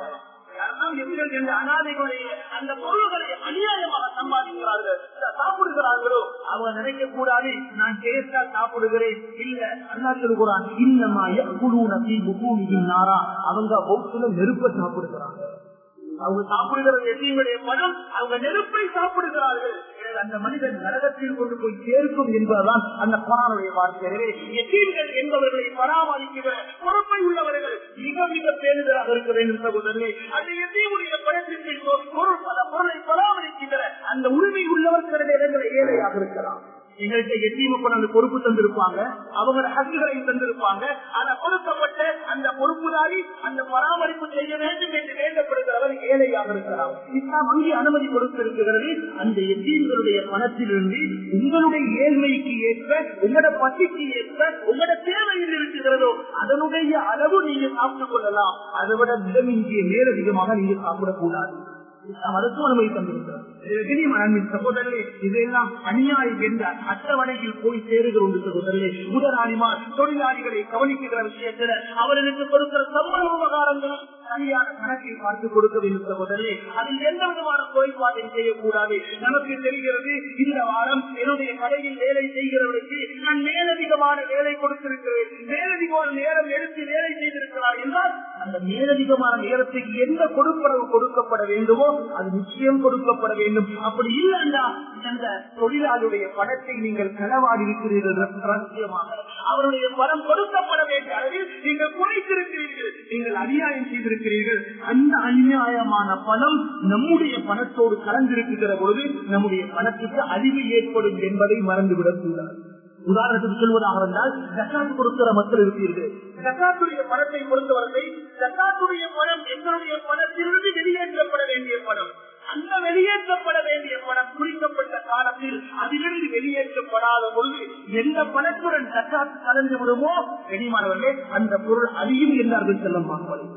அனாதைகளுடைய அந்த பொருள்களை அநியாயமாக சம்பாதிக்கிறார்கள் சாப்பிடுகிறார்களோ அவங்க நினைக்க கூடாது நான் டேஸ்டா சாப்பிடுகிறேன் இல்ல அல்லா சொல்லுகிறான் இன்னமா எக்குழுன தீ முகூமியின் நாரா அவங்க ஒவ்வொரு நெருப்ப சாப்பிடுகிறாங்க அவங்க சாப்பிடுகிறது எத்தீங்களுடைய பணம் அவங்க நெருப்பை சாப்பிடுகிறார்கள் அந்த மனிதன் நரகத்தில் கொண்டு போய் சேர்க்கும் என்பதுதான் அந்த குரானுடைய வார்த்தை எனவே எத்தீம்கள் என்பவர்களை பராமரிக்கிற பொறுப்பை உள்ளவர்கள் மிக மிக பேருதலாக இருக்க வேண்டும் சகோதரர்களே அந்த எத்தீமுடைய பணத்திற்கு பொருள் பல பொருளை பராமரிக்கின்ற அந்த உரிமை உள்ளவர் சில இடங்களை ஏழையாக இருக்கலாம் எங்கள்கிட்ட எத்தீம கொண்டு பொறுப்பு தந்திருப்பாங்க அவங்க ஹக்குகளை தந்திருப்பாங்க ஆனா கொடுக்கப்பட்ட அந்த பொறுப்புதாரி அந்த பராமரிப்பு செய்ய வேண்டும் என்று வேண்டப்படுகிறவர் ஏழையாக இருக்கலாம் இஸ்லாம் அங்கே அனுமதி கொடுத்திருக்கிறது அந்த எத்தீம்களுடைய பணத்திலிருந்து உங்களுடைய ஏழ்மைக்கு ஏற்ப உங்களோட பசிக்கு ஏற்ப உங்களோட தேவையில் இருக்கிறதோ அதனுடைய அளவு நீங்க சாப்பிட்டுக் கொள்ளலாம் அதை விட மிதமிஞ்சிய மேலதிகமாக நீங்க சாப்பிடக்கூடாது மருத்துவ அனுமதி தந்திருக்கிறார் சகோதரே இதெல்லாம் அநியாயம் என்ற அட்டவணையில் போய் சேருகிறோம் சகோதரே முதலாளிமார் தொழிலாளிகளை கவனிக்கிற விஷயத்தில் அவர்களுக்கு கொடுக்கிற சம்பள விவகாரங்கள் சரியான கணக்கை பார்த்து கொடுக்க வேண்டும் சகோதரே அதில் எந்த விதமான குறைபாட்டையும் செய்யக்கூடாது நமக்கு தெரிகிறது இந்த வாரம் என்னுடைய கடையில் வேலை செய்கிறவர்களுக்கு நான் மேலதிகமான வேலை கொடுத்திருக்கிறேன் மேலதிகமான நேரம் எடுத்து வேலை செய்திருக்கிறார் என்றால் அந்த மேலதிகமான நேரத்துக்கு எந்த கொடுப்பளவு கொடுக்கப்பட வேண்டுமோ அது நிச்சயம் கொடுக்கப்பட வேண்டும் அப்படி இல்லைன்னா அந்த தொழிலாளியுடைய பணத்தை நீங்கள் களவாடி இருக்கிறீர்கள் ரகசியமாக அவருடைய பணம் கொடுக்கப்பட வேண்டிய அளவில் நீங்கள் குறைத்திருக்கிறீர்கள் நீங்கள் அநியாயம் செய்திருக்கிறீர்கள் அந்த அநியாயமான பணம் நம்முடைய பணத்தோடு கலந்திருக்கிற பொழுது நம்முடைய பணத்துக்கு அழிவு ஏற்படும் என்பதை மறந்துவிடக் கூடாது உதாரணத்துக்கு சொல்வதாக இருந்தால் ஜக்காத்து கொடுக்கிற மக்கள் இருப்பீர்கள் ஜக்காத்துடைய பணத்தை பொறுத்தவரை ஜக்காத்துடைய பணம் எங்களுடைய பணத்திலிருந்து வெளியேற்றப்பட வேண்டிய பணம் அந்த வெளியேற்றப்பட வேண்டிய பணம் குறிக்கப்பட்ட காலத்தில் அதிலிருந்து வெளியேற்றப்படாத பொழுது எந்த பணத்துடன் ஜக்காத்து கலந்து விடுமோ வெளிமானவர்களே அந்த பொருள் அழியும் என்றார்கள் செல்லம் வாங்குவது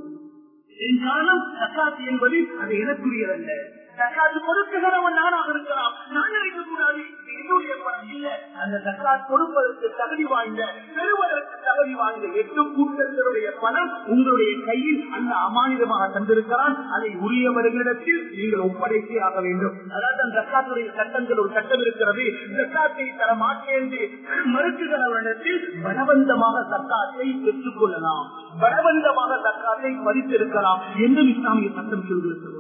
என்றாலும் ஜக்காத்து என்பது அது எனக்குரியதல்ல ஜக்காத்து கொடுக்குகிறவன் நானாக இருக்கலாம் நான் நினைக்கக்கூடாது என்னுடைய பணம் இல்ல அந்த ஜக்காத் கொடுப்பதற்கு தகுதி வாய்ந்த பெறுவதற்கு தகுதி வாய்ந்த எட்டு கூட்டத்தினுடைய பணம் உங்களுடைய கையில் அந்த அமானிதமாக தந்திருக்கிறான் அதை உரியவர்களிடத்தில் நீங்கள் ஒப்படைத்தே ஆக வேண்டும் அதாவது அந்த ஜக்காத்துடைய சட்டங்கள் ஒரு சட்டம் இருக்கிறது ஜக்காத்தை தர மாட்டேன் என்று மறுக்குகிறவரிடத்தில் பலவந்தமாக சக்காத்தை பெற்றுக் கொள்ளலாம் பலவந்தமாக சக்காத்தை பறித்திருக்கலாம் என்று இஸ்லாமிய சட்டம் சொல்கிறது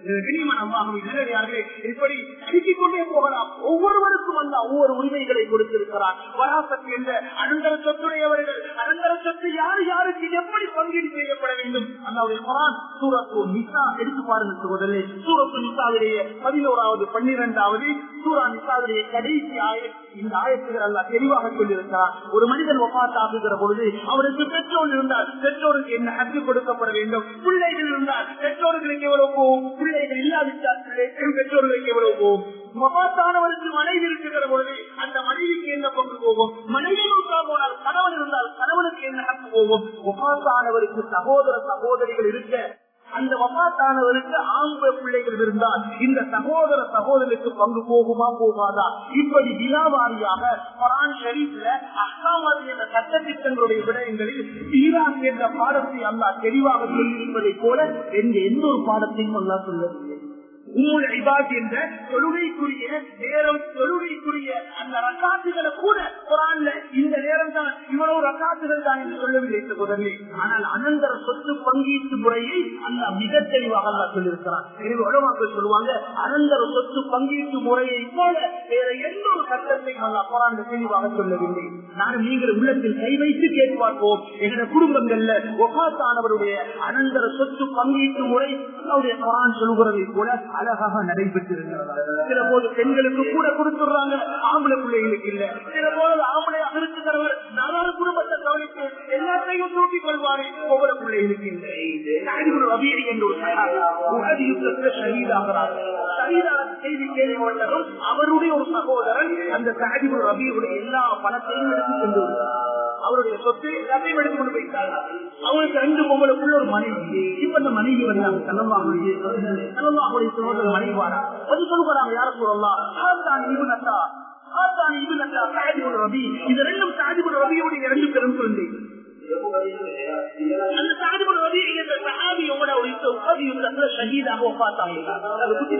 இப்படி அடுக்கிக் கொண்டே போகலாம் ஒவ்வொருவருக்கும் அந்த ஒவ்வொரு உரிமைகளை கொடுத்திருக்கிறார் வராசத்து என்ற அனந்தர சொத்துடையவர்கள் அனந்தர சொத்து யார் யாருக்கு எப்படி பங்கீடு செய்யப்பட வேண்டும் அந்த குரான் சூரத்து நிசா எடுத்து பாருங்கள் சகோதரே சூரத்து நிசாவுடைய பதினோராவது பன்னிரெண்டாவது சூரா நிசாவுடைய கடைசி ஆயம் இந்த ஆயத்துகள் அல்ல தெளிவாக சொல்லியிருக்கிறார் ஒரு மனிதன் ஒப்பாத்தாக்குகிற பொழுது அவருக்கு பெற்றோர் இருந்தால் பெற்றோருக்கு என்ன ஹக்கு கொடுக்கப்பட வேண்டும் பிள்ளைகள் இருந்தால் பெற்றோர்களுக்கு எவ்வளவு போகும் பிள்ளைகள் இல்லாவிட்டால் பெற்றோர்களுக்கு எவ்வளவு போகும் மகாத்தானவருக்கு மனைவி இருக்கிற பொழுது அந்த மனைவிக்கு என்ன பங்கு போகும் மனைவி போனால் கணவன் இருந்தால் கணவனுக்கு என்ன ஹக்கு போகும் மகாத்தானவருக்கு சகோதர சகோதரிகள் இருக்க அந்த வபாத்தானவருக்கு ஆம்பளை பிள்ளைகள் இருந்தால் இந்த சகோதர சகோதரருக்கு பங்கு போகுமா போகாதா இப்படி வினாவாரியாக குரான் ஷரீஃப்ல அஹ்காமதி என்ற சட்டத்திட்டங்களுடைய விடயங்களில் ஈரான் என்ற பாடத்தை அல்லா தெளிவாக சொல்லியிருப்பதை போல எந்த எந்த ஒரு பாடத்தையும் அல்லா சொல்லவில்லை உம்முல் இபாத் என்ற தொழுகைக்குரிய நேரம் தொழுகைக்குரிய அந்த ரக்காத்துகளை கூட குரான்ல இந்த நேரம் தான் இவ்வளவு ரக்காத்துகள் தான் என்று சொல்லவில்லை சகோதரர்களே ஆனால் அனந்தர சொத்து பங்கீட்டு முறையை அல்ல மிக தெளிவாக அல்லா சொல்லியிருக்கிறான் எனவே உலமாக்கள் சொல்லுவாங்க அனந்தர சொத்து பங்கீட்டு முறையை போல வேற எந்த ஒரு சட்டத்தையும் அல்லா குரான் தெளிவாக சொல்லவில்லை நானும் நீங்கள் உள்ளத்தில் கை வைத்து கேட்டு பார்ப்போம் எங்களுடைய குடும்பங்கள்ல ஒகாத்தானவருடைய அனந்தர சொத்து பங்கீட்டு முறை அல்லாவுடைய குரான் சொல்கிறதை போல அழகாக நடைபெற்றிருக்கிறது சில போது பெண்களுக்கு கூட கொடுத்துடுறாங்க ஆம்பளை பிள்ளைகளுக்கு இல்ல சில போது ஆம்பளையாக இருக்கிறவர் நாலாவது குடும்பத்தை கவனித்து எல்லாத்தையும் தூக்கிக் கொள்வாரே ஒவ்வொரு பிள்ளைகளுக்கு இல்லை நாயுடு ரபியடி என்ற ஒரு சகாபி உஹது யுத்தத்தில் ஷஹீதாகிறார் ஷஹீதான செய்தி கேள்விப்பட்டதும் அவருடைய ஒரு சகோதரன் அந்த சாஹிபு ரபியுடைய எல்லா பணத்தையும் எடுத்து சென்று விடுகிறார். அவருடைய சொத்து எல்லாத்தையும் எடுத்து கொண்டு போயிட்டாங்க அவங்களுக்கு ரெண்டு பொங்கலுக்குள்ள ஒரு மனைவி இப்ப இந்த மனைவி வந்தாங்க செல்லவாங்க செல்லவாவுடைய சகோதரர் மனைவி வாரா அது சொல்லுறாங்க யார சொல்லலாம் ஆசான் இவனத்தா ஆசான் இவனத்தா சாஹிபு ரபி இது ரெண்டும் சாஹிபு ரபியுடைய ரெண்டு பெரும் குழந்தை அந்த சாதிபுர ரவி என்ற சஹாபி உங்களோட ஒரு உதவி யுத்தத்துல ஷஹீதாக ஒப்பாத்தாங்க அது புத்தி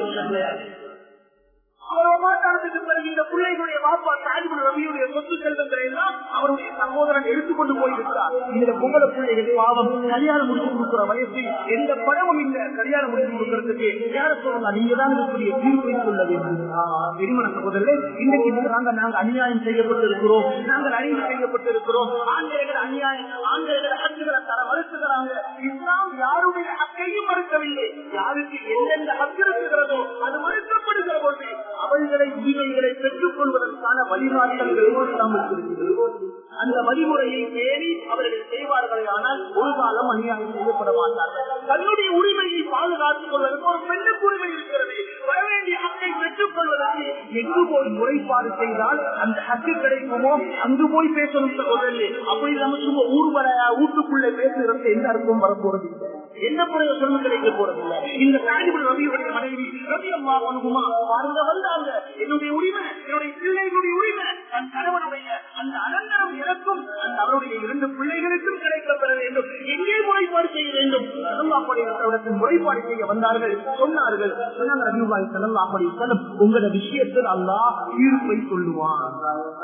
அவர் ஒப்பாத்தானத்துக்கு பிறகு இந்த பிள்ளைகளுடைய வாப்பா சாதிபுர ரவியுடைய சொத்து செல்வங்களை எல்லாம் அவருடைய சகோதரன் எடுத்துக்கொண்டு போயிருக்கிறார் இந்த பொங்கல பிள்ளைகள் பாவம் கல்யாணம் முடிச்சு கொடுக்கிற வயசு எந்த படமும் இல்ல கல்யாணம் முடிச்சு கொடுக்கறதுக்கு யார சொல்லலாம் நீங்க தான் இருக்கக்கூடிய தீர்ப்பை சொல்ல வேண்டும் பெருமன சகோதரர்களே இன்னைக்கு நாங்க நாங்க அநியாயம் செய்யப்பட்டிருக்கிறோம் நாங்கள் அறிவு செய்யப்பட்டிருக்கிறோம் ஆங்கிலேயர்கள் அநியாயம் ஆங்கிலேயர்கள் ஹக்குகளை தர மறுத்துக்கிறாங்க இஸ்லாம் யாருடைய ஹக்கையும் மறுக்கவில்லை யாருக்கு எந்தெந்த ஹக்கு இருக்கிறதோ அது மறுக்கப்படுகிற போது அவர்களை உரிமைகளை பெற்றுக் கொள்வதற்கான வழிகாட்டல்கள் இஸ்லாம் இருக்கிறது அந்த வழிமுறையை தேடி அவர்கள் செய்வார்களே ஆனால் ஒரு காலம் அநியாயம் செய்யப்பட மாட்டார்கள் தன்னுடைய உரிமையை பாதுகாத்துக் கொள்வதற்கு ஒரு பெண்ணுக்கு உரிமை இருக்கிறது வர வேண்டிய ஹக்கை பெற்றுக் கொள்வதற்கு எங்கு போய் முறைப்பாடு செய்தால் அந்த ஹக்கு கிடைக்குமோ அங்கு போய் பேசணும் சகோதரே அப்படி நம்ம சும்மா ஊர்வலையா வீட்டுக்குள்ளே பேசுறது எந்த அர்த்தம் வரப்போறது இல்லை. எந்த பிரயோஜனம் கிடைக்க போறதில்லை இந்த காஞ்சிபுரம் ரவியுடைய மனைவி ரவி அம்மா அனுகுமா பாருங்க வந்தாங்க என்னுடைய உரிமை என்னுடைய பிள்ளைகளுடைய உரிமை தன் கணவனுடைய அந்த அனந்தரம் எனக்கும் அந்த அவருடைய இரண்டு பிள்ளைகளுக்கும் கிடைக்கப்பெற வேண்டும் எங்கே முறைப்பாடு செய்ய வேண்டும் செல்லல்லாப்படையின் முறைப்பாடு செய்ய வந்தார்கள் சொன்னார்கள் சொன்னாங்க ரவிவாய் செல்லல்லாப்படி செல்லும் உங்களோட விஷயத்தில் அல்லாஹ் தீர்ப்பை சொல்லுவான்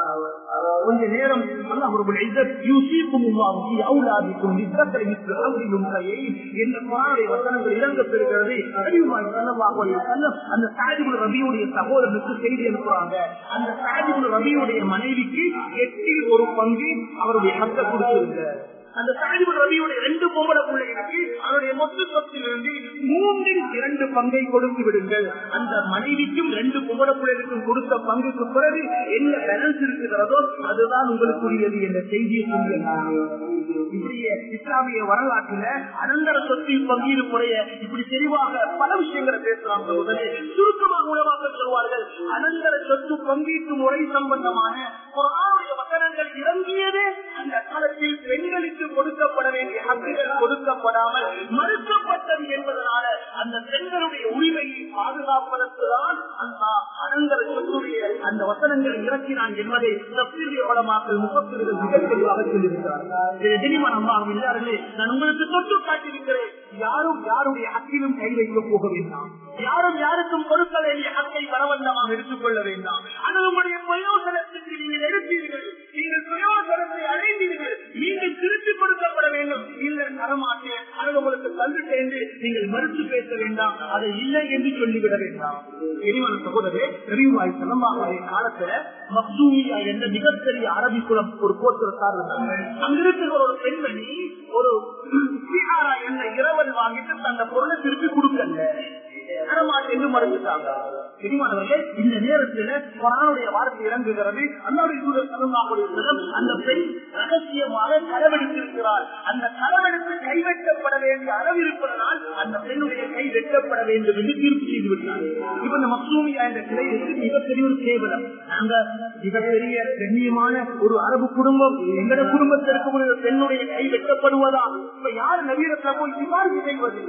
கொஞ்ச நேரம் அல்லாஹ் ஒரு இஸ்ஸத் யூசிக்கும் அல்லாஹ் அவுலாதிக்கும் நித்ரத்தை விற்று அவுரியும் கையை என்ற குரானுடைய வசனங்கள் இறங்க பெறுகிறது ரவிவாய் செல்லல்லாஹு அலைஹி வஸல்லம் அந்த சாஜிபுல் ரபியுடைய சகோதரனுக்கு செய்தி அனுப்புறாங்க அந்த சாஜிபுல் ரபியுடைய மனைவிக்கு எட்டில் ஒரு பங்கு அவருடைய ஹக்க கொடுத்திருங்க அந்த சாஜிபுல் ரபியுடைய ரெண்டு பொம்பளை பிள்ளைகளுக்கு அவருடைய மொத்த சொத்திலிருந்து மூன்றில் இரண்டு பங்கை கொடுத்து விடுங்கள் அந்த மனைவிக்கும் ரெண்டு பொம்பளை பிள்ளைகளுக்கும் கொடுத்த பங்குக்கு பிறகு என்ன பேலன்ஸ் இருக்கிறதோ அதுதான் உங்களுக்குரியது என்ற செய்தியை சொல்லுங்கள் இப்படியே இஸ்லாமிய வரலாற்றில அனந்தர சொத்து பங்கீடு முறைய இப்படி தெளிவாக பல விஷயங்களை பேசலாம் சகோதரே சுருக்கமாக உணவாக்க சொல்வார்கள் அனந்தர சொத்து பங்கீட்டு முறை சம்பந்தமான குரானுடைய வசனங்கள் இறங்கியதே அந்த காலத்தில் பெண்களுக்கு கொடுக்கப்பட வேண்டிய ஹக்குகள் கொடுக்கப்படாமல் மறுக்கப்பட்டது என்பதனால அந்த பெண்களுடைய உரிமையை பாதுகாப்பதற்குதான் அந்த அனந்தர சொத்துடைய அந்த வசனங்கள் இறக்கினான் என்பதை தப்பிரிய படமாக்கல் முப்பத்திரிகள் மிக தெளிவாக சொல்லியிருக்கிறார் தெரியுமா நம்ம இல்லார்களே நான் உங்களுக்கு தொட்டு காட்டியிருக்கிறேன் யாரும் யாருடைய ஹக்கிலும் கை வைக்க போக வேண்டாம் யாரும் யாருக்கும் கொடுக்க வேண்டிய ஹக்கை பலவந்தமாக எடுத்துக்கொள்ள வேண்டாம் அது உங்களுடைய பிரயோசனத்துக்கு நீங்கள் எடுத்தீர்கள் நீங்கள் பிரயோசனத்தை அடைந்தீர்கள் நீங்கள் திருப்பி கொடுக்கப்பட வேண்டும் இல்லை தரமாட்டேன் அது உங்களுக்கு தந்துட்டேன் என்று நீங்கள் மறுத்து பேச வேண்டாம் அதை இல்லை என்று சொல்லிவிட வேண்டாம் எரிவான சகோதரே தெரிவாய் செல்லமாவுடைய காலத்துல மக்சூமியா என்ற மிகப்பெரிய அரபி குலம் ஒரு கோத்திரத்தார் இருந்தாங்க அங்கிருக்கிற ஒரு பெண்மணி ஒரு சிஹாரா என்ற இரவல் வாங்கிட்டு தந்த பொருளை திருப்பி கொடுக்கல தரமாட்டேன் மறுத்துட்டாங்க தெரியுமானவர்களே இந்த நேரத்தில் குரானுடைய வார்த்தை இறங்குகிறது அல்லாவுடைய தூதர் சல்லல்லாஹு செல்லம் அந்த பெண் ரகசியமாக களவெடுத்திருக்கிறார் அந்த களவெடுத்து கைவெட்டப்பட வேண்டிய அளவு இருப்பதனால் அந்த பெண்ணுடைய கை வெட்டப்பட வேண்டும் என்று தீர்ப்பு செய்து விட்டார் இப்ப இந்த மசூமியா என்ற கிளைக்கு மிகப்பெரிய ஒரு கேவலம் நாங்க மிகப்பெரிய கண்ணியமான ஒரு அரபு குடும்பம் எங்கட குடும்பத்திற்கு ஒரு பெண்ணுடைய கை வெட்டப்படுவதா இப்ப யார் நவீனத்துல போய் சிபாரிசு செய்வது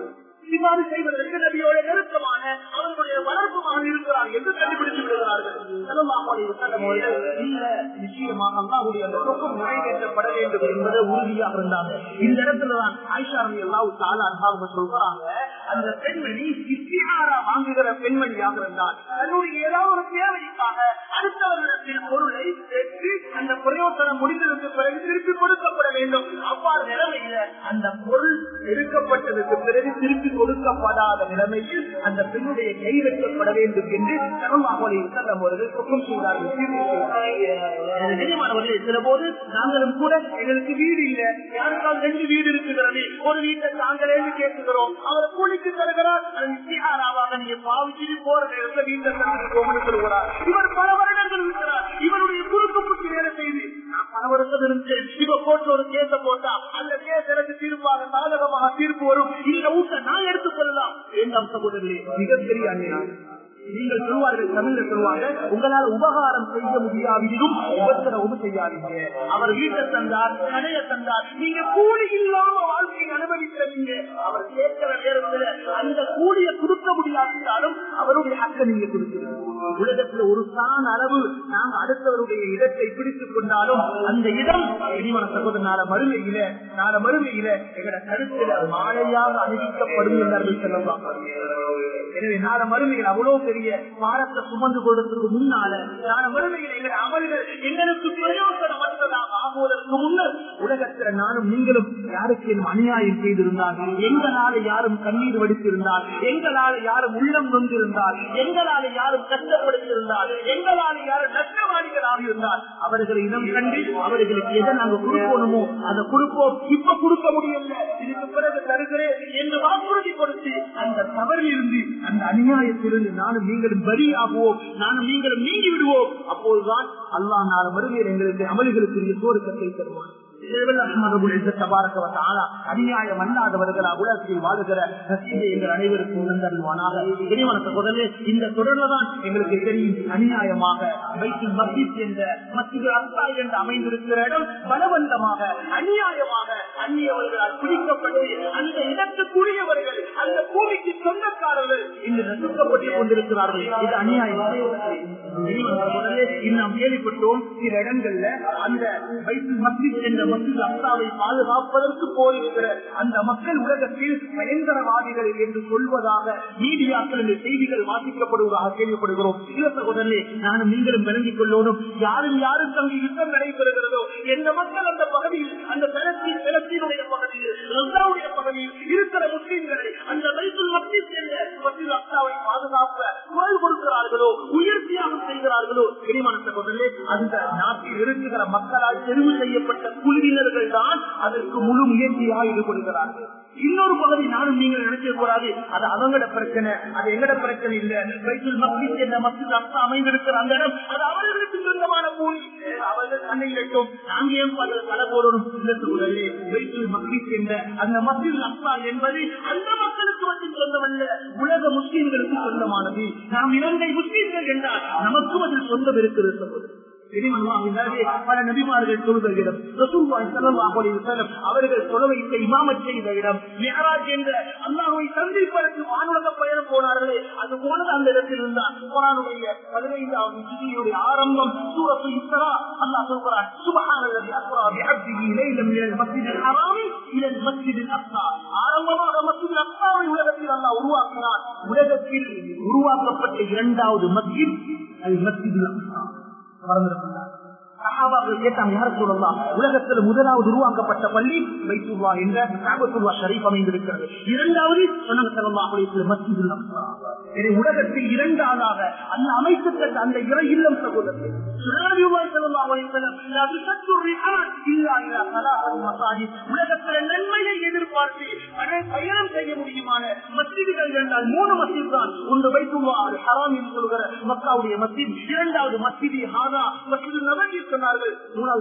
இவ்வாறு செய்வதற்கு நபியோட நெருக்கமான அவர்களுடைய வளர்ப்புமாக இருக்கிறார் என்று கண்டுபிடித்து விடுகிறார்கள் ஸல்லல்லாஹு அலைஹி வஸல்லம் அவர்கள் இல்ல நிச்சயமாக அல்லாஹ்வுடைய அந்த நோக்கம் நிறைவேற்றப்பட வேண்டும் என்பது உறுதியாக இருந்தாங்க இந்த இடத்துலதான் ஆயிஷா ரலியல்லாஹு தஆலா அன்ஹா சொல்றாங்க அந்த பெண்மணி இஸ்திஹாரா வாங்குகிற பெண்மணியாக இருந்தால் தன்னுடைய ஏதாவது ஒரு தேவைக்காக அடுத்தவர்களிடத்தில் பொருளை பெற்று அந்த பிரயோசனம் முடிந்ததற்கு பிறகு திருப்பி கொடுக்கப்பட வேண்டும் அவ்வாறு நிலைமையில அந்த பொருள் எடுக்கப்பட்டதற்கு பிறகு திருப்பி கொடுக்கப்படாத நிலைமையில் அந்த பெண்ணுடைய கை வைக்கப்பட வேண்டும் என்று அவர்கள் குற்றம் செய்தார்கள் நிஜமானவர்களே சில போது நாங்களும் கூட எங்களுக்கு வீடு இல்ல யாருக்காவது ரெண்டு வீடு இருக்குகிறது ஒரு வீட்டை தாங்களே கேட்கிறோம் அவர் கூலிக்கு தருகிறார் நிச்சயாராவாக நீங்க பாவிச்சு போற நேரத்தில் வீட்டை தருகிறோம்னு சொல்கிறார் இவர் பல வருடங்கள் இருக்கிறார் இவருடைய குறுக்கு புத்தி வேலை செய்து நான் பல வருஷம் இருந்து இவ போட்டு ஒரு கேச போட்டா அந்த கேஸ் எனக்கு தீர்ப்பாக சாதகமாக தீர்ப்பு வரும் இந்த ஊட்ட நான் எடுத்துக் கொள்ளலாம் வேண்டாம் சகோதரர்களே மிகப்பெரிய அநியாயம் நீங்கள் சொல்வார்கள் தமிழ்ல சொல்லுவாங்க உங்களால் உபகாரம் செய்ய முடியாவிடும் உபத்திரவும் செய்யாதீங்க அவர் வீட்டை தந்தார் கடையை தந்தார் நீங்க கூலி இல்லாம வாழ்க்கையை அனுபவிக்கிறீங்க அவர் கேட்கிற நேரத்துல அந்த கூலியை கொடுக்க முடியாவிட்டாலும் அவருடைய ஹக்க நீங்க கொடுக்கிறீங்க உலகத்துல ஒரு தான் அளவு நாங்க அடுத்தவருடைய இடத்தை பிடித்துக் கொண்டாலும் அந்த இடம் இனிவன சகோதர நாள மறுமையில நாள மறுமையில எங்கட கருத்துல மாலையாக அணிவிக்கப்படும் என்றார்கள் செல்லலாம் எனவே நாள மறுமையில் அவ்வளவு பெரிய பாரத்தை சுமந்து கொள்வதற்கு முன்னால நாள மறுமையில் எங்கள் அமல்கள் எங்களுக்கு பிரயோசனமற்றதாக ஆகுவதற்கு முன்னர் உலகத்தில் நானும் நீங்களும் யாருக்கேனும் அநியாயம் செய்திருந்தால் எங்களால யாரும் கண்ணீர் வடித்திருந்தால் எங்களால யாரும் உள்ளம் நொந்திருந்தால் எங்களால யாரும் கஷ்டப்படுத்தியிருந்தால் எங்களால யாரும் நஷ்டவாதிகளாக இருந்தால் அவர்களை இனம் கண்டு அவர்களுக்கு எதை நாங்க கொடுக்கணுமோ அதை கொடுப்போம் இப்ப கொடுக்க முடியல இதுக்கு பிறகு தருகிறேன் என்று வாக்குறுதி கொடுத்து அந்த தவறில் இருந்து அந்த அநியாயத்திலிருந்து நானும் நீங்களும் பரி ஆகுவோம் நானும் நீங்களும் நீங்கி விடுவோம் அப்போதுதான் அல்லாஹ் நாள மறுமையில் எங்களுக்கு அமல்களுக்குரிய சோறுக்கத்தை தருவான் அநியாயம் அல்லாதவர்களா உலகத்தில் வாழுகிற எங்கள் அனைவருக்கும் உணர்ந்தருவானாக முதலே இந்த தொடர்லதான் எங்களுக்கு தெரியும் அநியாயமாக வைத்தில் மஸ்ஜித் என்ற மஸ்ஜித் அஸ்தா என்று அமைந்திருக்கிற இடம் பலவந்தமாக அநியாயமாக அந்நியவர்களால் பிடிக்கப்பட்டு அந்த இடத்துக்குரியவர்கள் அந்த பூமிக்கு சொந்தக்காரர்கள் இங்கு நசுக்கப்பட்டுக் கொண்டிருக்கிறார்கள் இது அநியாயம் நாம் கேள்விப்பட்டோம் சில இடங்கள்ல அந்த வைத்தில் மஸ்ஜித் என்ற மஸ்ஜித் அஸ்தாவை பாதுகாப்பதற்கு போயிருக்கிற அந்த மக்கள் உலகத்தில் பயங்கரவாதிகள் என்று சொல்வதாக மீடியாக்கள் இந்த செய்திகள் வாசிக்கப்படுவதாக கேள்விப்படுகிறோம் சில சகோதரே நானும் நீங்களும் விளங்கிக் கொள்ளோனும் யாரும் யாருக்கு அங்கு யுத்தம் நடைபெறுகிறதோ எந்த மக்கள் அந்த பகுதியில் அந்த பலஸ்தீன் பலஸ்தீனுடைய பகுதியில் ரஸ்தாவுடைய பகுதியில் இருக்கிற முஸ்லீம்களை அந்த வைத்துல் மஸ்ஜித் என்ற மஸ்ஜித் அஸ்தாவை பாதுகாக்க குரல் கொடுக்கிறார்களோ உயிர் தியாகம் செய்கிறார்களோ பெரியமான சகோதரே அந்த நாட்டில் இருக்குகிற மக்களால் தெரிவு செய்யப்பட்ட குழுவினர்கள் தான் அதற்கு முழு முயற்சியாக ஈடுபடுகிறார்கள் இன்னொரு பகுதி நானும் நீங்கள் நினைக்க கூடாது அது அவங்களோட பிரச்சனை அது எங்கட பிரச்சனை இல்ல வைத்துல் மஸ்ஜித் என்ற மஸ்ஜித் அஸ்தா அமைந்திருக்கிற அந்த இடம் அது அவர்களுக்கு சொந்தமான பூமி அவர்கள் சண்டையிட்டும் நாங்க ஏன் தலை போடணும் இந்த சூழலே வைத்துல் மஸ்ஜித் என்ற அந்த மஸ்ஜித் அஸ்தா என்பது அந்த மக்களுக்கு மட்டும் சொந்தமல்ல உலக முஸ்லீம்களுக்கு சொந்தமானது நாம் இலங்கை முஸ்லீம்கள் என்றால் நமக்கும் அதில் சொந்தம் இருக்கிறது சகோதரர் பல நபிமார்கள் தொழுத இடம் அவர்கள் தொலை வைத்த இமாமத் செய்த இடம் மெஹராஜ் என்ற அல்லாஹை சந்திப்பதற்கு வானுலக பயணம் போனார்களே அது போனது அந்த இடத்தில் இருந்தார் குரானுடைய பதினைந்தாவது ஜிதியுடைய ஆரம்பம் சூரத்து இஸ்ரா அல்லாஹ் சொல்கிறார் சுபஹானல்லதி அஸ்ரா பிஅப்திஹி லைலம் மினல் மஸ்ஜிதில் ஹராமி இலல் மஸ்ஜிதில் அக்ஸா ஆரம்பமாக மஸ்ஜிதில் அக்ஸாவை உலகத்தில் அல்லாஹ் உருவாக்கினார் உலகத்தில் உருவாக்கப்பட்ட இரண்டாவது மஸ்ஜித் அது மஸ்ஜிதில் அக்ஸா உலகத்தில் முதலாவது உருவாக்கப்பட்ட பள்ளி வைத்துவா என்ற காபத்துல்லா ஷரீப் அமைந்திருக்கிறது இரண்டாவது உலகத்தில் இரண்டாவதாக அந்த அமைத்து அந்த இறை இல்லம் சகோதரர் உலகத்தில் நன்மையை எதிர்பார்த்து பயணம் செய்ய முடியுமான மசிதிகள் என்றால் மூணு மசித் தான் ஒன்று வைத்துவா ஹராம் என்று சொல்கிற மக்காவுடைய மசித் இரண்டாவது மசிதி ஹாதா மசிது நபர் சொன்னார்கள்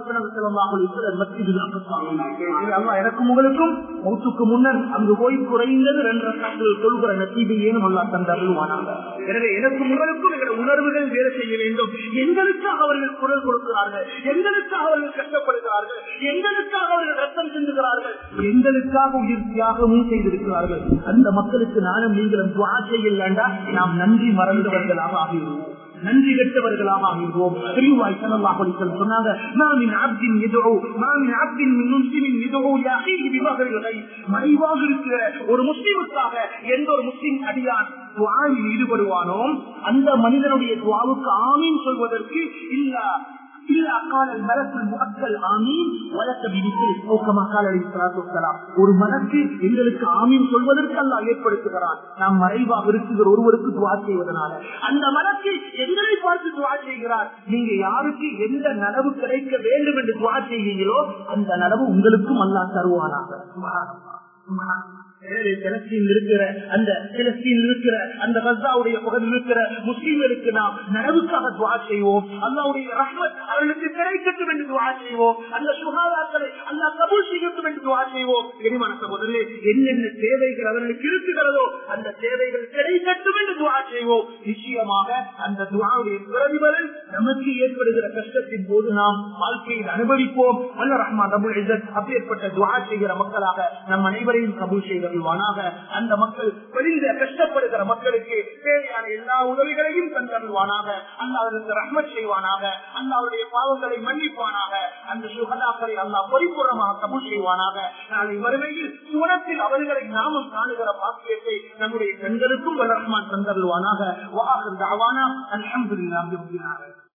எனக்கும் உங்களுக்கும் மௌத்துக்கு முன்னர் அங்கு போய் குறைந்தது ரெண்டு சொல்கிற நசீபை ஏனும் அல்லா தந்தருவானாங்க எனவே எனக்கும் உங்களுக்கும் எங்களை உணர்வுகள் வேலை செய்ய வேண்டும் எங்களுக்காக அவர்கள் குரல் கொடுக்கிறார்கள் எங்களுக்காக அவர்கள் கஷ்டப்படுகிறார்கள் எங்களுக்காக அவர்கள் ரத்தம் சிந்துகிறார்கள் எங்களுக்காக உயிர் தியாகமும் செய்திருக்கிறார்கள் அந்த மக்களுக்கு நானும் நீங்களும் துவா செய்யலாண்டா நாம் நன்றி மறந்தவர்களாக ஆகிவிடுவோம் நன்றி கெட்டவர்களாக ஆகின்றோம் தெளிவாய் ஸல்லல்லாஹு அலைஹி வஸல்லம் சொன்னாங்க மாமின் அப்தின் யதுஉ மாமின் அப்தின் மின் முஸ்லிமின் யதுஉ யஹீஹி பிமஹரில் கைப் மறைவாக இருக்கிற ஒரு முஸ்லிமுக்காக எந்த ஒரு முஸ்லிம் அடியான் துஆவில் ஈடுபடுவானோ அந்த மனிதனுடைய துஆவுக்கு ஆமீன் சொல்வதற்கு இல்ல إلا قال الملك المؤكل آمين ولك بمثله أو كما قال عليه الصلاة والسلام ஒரு மலக்கு எங்களுக்கு ஆமீன் சொல்வதற்கு அல்லாஹ் ஏற்படுத்துகிறான் நாம் மறைவாக இருக்குகிற ஒருவருக்கு துவா செய்வதனால அந்த மலக்கு எங்களை பார்த்து துவா செய்கிறார் நீங்க யாருக்கு எந்த நனவு கிடைக்க வேண்டும் என்று துவா செய்வீங்களோ அந்த நனவு உங்களுக்கும் அல்லாஹ் தருவானாக சுப்ஹானல்லாஹ், சுப்ஹானல்லாஹ். வேறு பிலஸ்தீனில் இருக்கிற அந்த பிலஸ்தீனில் இருக்கிற அந்த கசாவுடைய பகுதியில் இருக்கிற முஸ்லீம்களுக்கு நாம் நனவுக்காக துவா செய்வோம் அல்லாவுடைய ரஹ்மத் அவர்களுக்கு கிடைக்கட்டும் என்று துவா செய்வோம் அந்த சுகாதாரங்களை அல்லா கபூல் செய்யட்டும் என்று துவா செய்வோம் இனிமான சகோதரே என்னென்ன தேவைகள் அவர்களுக்கு இருக்குகிறதோ அந்த தேவைகள் கிடைக்கட்டும் என்று துவா செய்வோம் நிச்சயமாக அந்த துவாவுடைய பிரதிபலன் நமக்கு ஏற்படுகிற கஷ்டத்தின் போது நாம் வாழ்க்கையில் அனுபவிப்போம் அல்ல ரஹ்மான் ரபுல் இஸ்ஸத் அப்பேற்பட்ட துவா செய்கிற மக்களாக நம் அனைவரையும் கபூல் செய்தருவானாக அந்த மக்கள் பெரிந்த கஷ்டப்படுகிற மக்களுக்கு தேவையான எல்லா உதவிகளையும் தந்தருவானாக அல்லாவிற்கு ரஹ்மத் செய்வானாக அல்லாவுடைய பாவங்களை மன்னிப்பானாக அந்த சுகதாக்களை அல்லா பரிபூர்ணமாக கபூல் செய்வானாக நாளை வறுமையில் சுவனத்தில் அவர்களை நாமும் காணுகிற பாக்கியத்தை நம்முடைய கண்களுக்கும் ரஹ்மான் தந்தருவானாக வாஹர் தாவானா அல்ஹம்துலில்லாஹி ரப்பில் ஆலமீன்